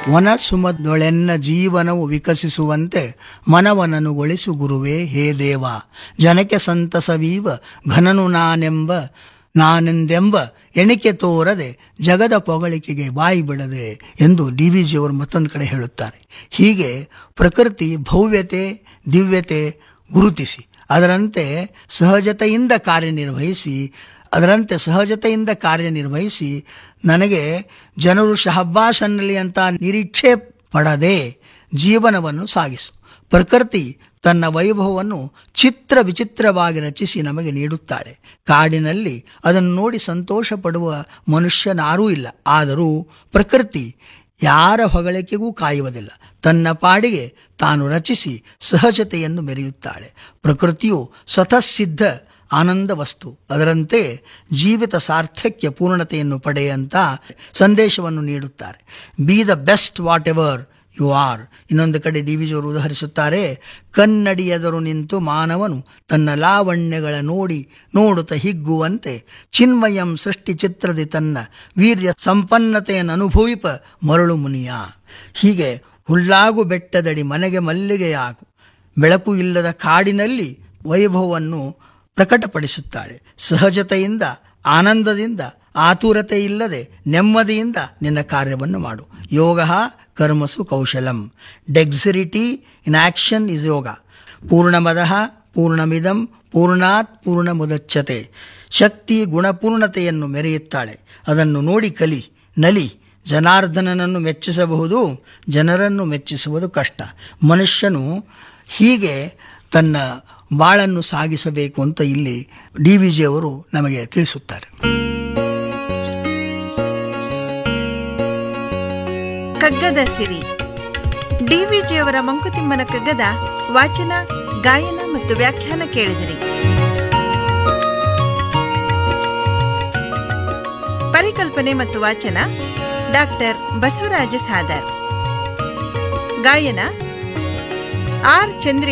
ವನಸುಮದೊಳೆನ್ನ ಜೀವನವು ವಿಕಸಿಸುವಂತೆ ಮನವನನುಗೊಳಿಸು ಗುರುವೇ ಹೇ ದೇವ ಜನಕ್ಕೆ ಸಂತಸವೀವ ಘನನು ನಾನೆಂಬ ನಾನೆಂದೆಂಬ ಎಣಿಕೆ ತೋರದೆ ಜಗದ ಪೊಗಳಿಕೆಗೆ ಬಾಯಿ ಬಿಡದೆ ಎಂದು ಡಿ ವಿ ಜಿಯವರು ಮತ್ತೊಂದು ಕಡೆ ಹೇಳುತ್ತಾರೆ ಹೀಗೆ ಪ್ರಕೃತಿ ಭವ್ಯತೆ ದಿವ್ಯತೆ ಗುರುತಿಸಿ ಅದರಂತೆ ಸಹಜತೆಯಿಂದ ಕಾರ್ಯನಿರ್ವಹಿಸಿ ಅದರಂತೆ ಸಹಜತೆಯಿಂದ ಕಾರ್ಯನಿರ್ವಹಿಸಿ ನನಗೆ ಜನರು ಶಹಬ್ಬಾಸ್ ಅನ್ನಲಿ ಅಂತ ನಿರೀಕ್ಷೆ ಪಡದೆ ಜೀವನವನ್ನು ಸಾಗಿಸು ಪ್ರಕೃತಿ ತನ್ನ ವೈಭವವನ್ನು ಚಿತ್ರ ವಿಚಿತ್ರವಾಗಿ ರಚಿಸಿ ನಮಗೆ ನೀಡುತ್ತಾಳೆ ಕಾಡಿನಲ್ಲಿ ಅದನ್ನು ನೋಡಿ ಸಂತೋಷ ಪಡುವ ಮನುಷ್ಯನಾರೂ ಇಲ್ಲ ಆದರೂ ಪ್ರಕೃತಿ ಯಾರ ಹೊಗಳಿಕೆಗೂ ಕಾಯುವುದಿಲ್ಲ ತನ್ನ ಪಾಡಿಗೆ ತಾನು ರಚಿಸಿ ಸಹಜತೆಯನ್ನು ಮೆರೆಯುತ್ತಾಳೆ ಪ್ರಕೃತಿಯು ಸ್ವತಃ ಸಿದ್ಧ ಆನಂದ ವಸ್ತು ಅದರಂತೆ ಜೀವಿತ ಸಾರ್ಥಕ್ಯ ಪೂರ್ಣತೆಯನ್ನು ಪಡೆಯಂತ ಸಂದೇಶವನ್ನು ನೀಡುತ್ತಾರೆ be the best whatever you are ಇನ್ನೊಂದು ಕಡೆ ಡಿ ವಿಜಿಯವರು ಉದಾಹರಿಸುತ್ತಾರೆ ಕನ್ನಡಿಯದರು ನಿಂತು ಮಾನವನು ತನ್ನ ಲಾವಣ್ಯಗಳ ನೋಡಿ ನೋಡುತ್ತ ಹಿಗ್ಗುವಂತೆ ಚಿನ್ಮಯಂ ಸೃಷ್ಟಿ ಚಿತ್ರದಿ ತನ್ನ ವೀರ್ಯ ಸಂಪನ್ನತೆಯನ್ನು ಅನುಭವಿಪ ಮರಳು ಮುನಿಯ ಹೀಗೆ ಹುಲ್ಲಾಗು ಬೆಟ್ಟದಡಿ ಮನೆಗೆ ಮಲ್ಲಿಗೆಯಾಗು ಬೆಳಕು ಇಲ್ಲದ ಕಾಡಿನಲ್ಲಿ ವೈಭವವನ್ನು ಪ್ರಕಟಪಡಿಸುತ್ತಾಳೆ ಸಹಜತೆಯಿಂದ ಆನಂದದಿಂದ ಆತುರತೆ ಇಲ್ಲದೆ ನೆಮ್ಮದಿಯಿಂದ ನಿನ್ನ ಕಾರ್ಯವನ್ನು ಮಾಡು ಯೋಗ ಕರ್ಮಸು ಕೌಶಲಂ ಡೆಕ್ಸಿರಿಟಿ ಇನ್ ಆಕ್ಷನ್ ಇಸ್ ಯೋಗ ಪೂರ್ಣಮದ ಪೂರ್ಣಮಿದಂ ಪೂರ್ಣಾತ್ ಪೂರ್ಣ ಮುದಚ್ಯತೆ ಶಕ್ತಿ ಗುಣಪೂರ್ಣತೆಯನ್ನು ಮೆರೆಯುತ್ತಾಳೆ ಅದನ್ನು ನೋಡಿ ಕಲಿ ನಲಿ ಜನಾರ್ದನನನ್ನು ಮೆಚ್ಚಿಸಬಹುದು ಜನರನ್ನು ಮೆಚ್ಚಿಸುವುದು ಕಷ್ಟ ಮನುಷ್ಯನು ಹೀಗೆ ತನ್ನ ಬಾಳನ್ನು ಸಾಗಿಸಬೇಕು ಅಂತ ಇಲ್ಲಿ ಡಿ ವಿ ಜಿಯವರು ನಮಗೆ ತಿಳಿಸುತ್ತಾರೆ ಕಗ್ಗದ ಸಿರಿ ಡಿವಿಜಿಯವರ ಮಂಕುತಿಮ್ಮನ ಕಗ್ಗದ ವಾಚನ ಗಾಯನ ಮತ್ತು ವ್ಯಾಖ್ಯಾನ ಕೇಳಿದಿರಿ ಪರಿಕಲ್ಪನೆ ಮತ್ತು ವಾಚನ ಡಾಕ್ಟರ್ ಬಸವರಾಜ ಸಾದರ್ ಗಾಯನ ಆರ್ ಚಂದ್ರಿಕಾ